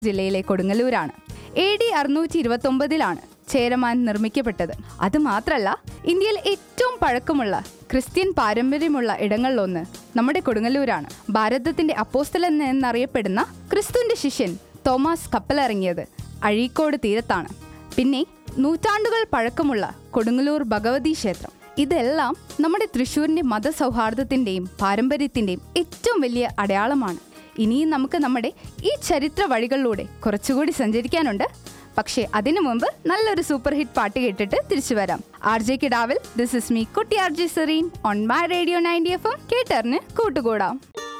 ജില്ലയിലെ കൊടുങ്ങല്ലൂരാണ് A D അറുന്നൂറ്റി ഇരുപത്തി ഒമ്പതിലാണ് ചേരമാൻ നിർമ്മിക്കപ്പെട്ടത് അത് മാത്രല്ല ഇന്ത്യയിൽ ഏറ്റവും പഴക്കമുള്ള ക്രിസ്ത്യൻ പാരമ്പര്യമുള്ള ഇടങ്ങളിലൊന്ന് നമ്മുടെ കൊടുങ്ങല്ലൂരാണ് ഭാരതത്തിന്റെ അപ്പോസ്തലൻ എന്നറിയപ്പെടുന്ന ക്രിസ്തുവിന്റെ ശിഷ്യൻ തോമസ് കപ്പലിറങ്ങിയത് അഴീക്കോട് തീരത്താണ് പിന്നെ നൂറ്റാണ്ടുകൾ പഴക്കമുള്ള കൊടുങ്ങല്ലൂർ ഭഗവതി ക്ഷേത്രം ഇതെല്ലാം നമ്മുടെ തൃശ്ശൂരിന്റെ മതസൗഹാർദ്ദത്തിന്റെയും പാരമ്പര്യത്തിന്റെയും ഏറ്റവും വലിയ അടയാളമാണ് ഇനിയും നമുക്ക് നമ്മുടെ ഈ ചരിത്ര വഴികളിലൂടെ കുറച്ചുകൂടി സഞ്ചരിക്കാനുണ്ട് പക്ഷേ അതിനു മുമ്പ് നല്ലൊരു സൂപ്പർ ഹിറ്റ് പാട്ട് കേട്ടിട്ട് തിരിച്ചു വരാം ആർ ജെ കിടാവിൽ ദിസ് ഇസ് മീ കുട്ടി R J Sereen on my radio ninety F M കേട്ടറിന് കൂട്ടുകൂടാം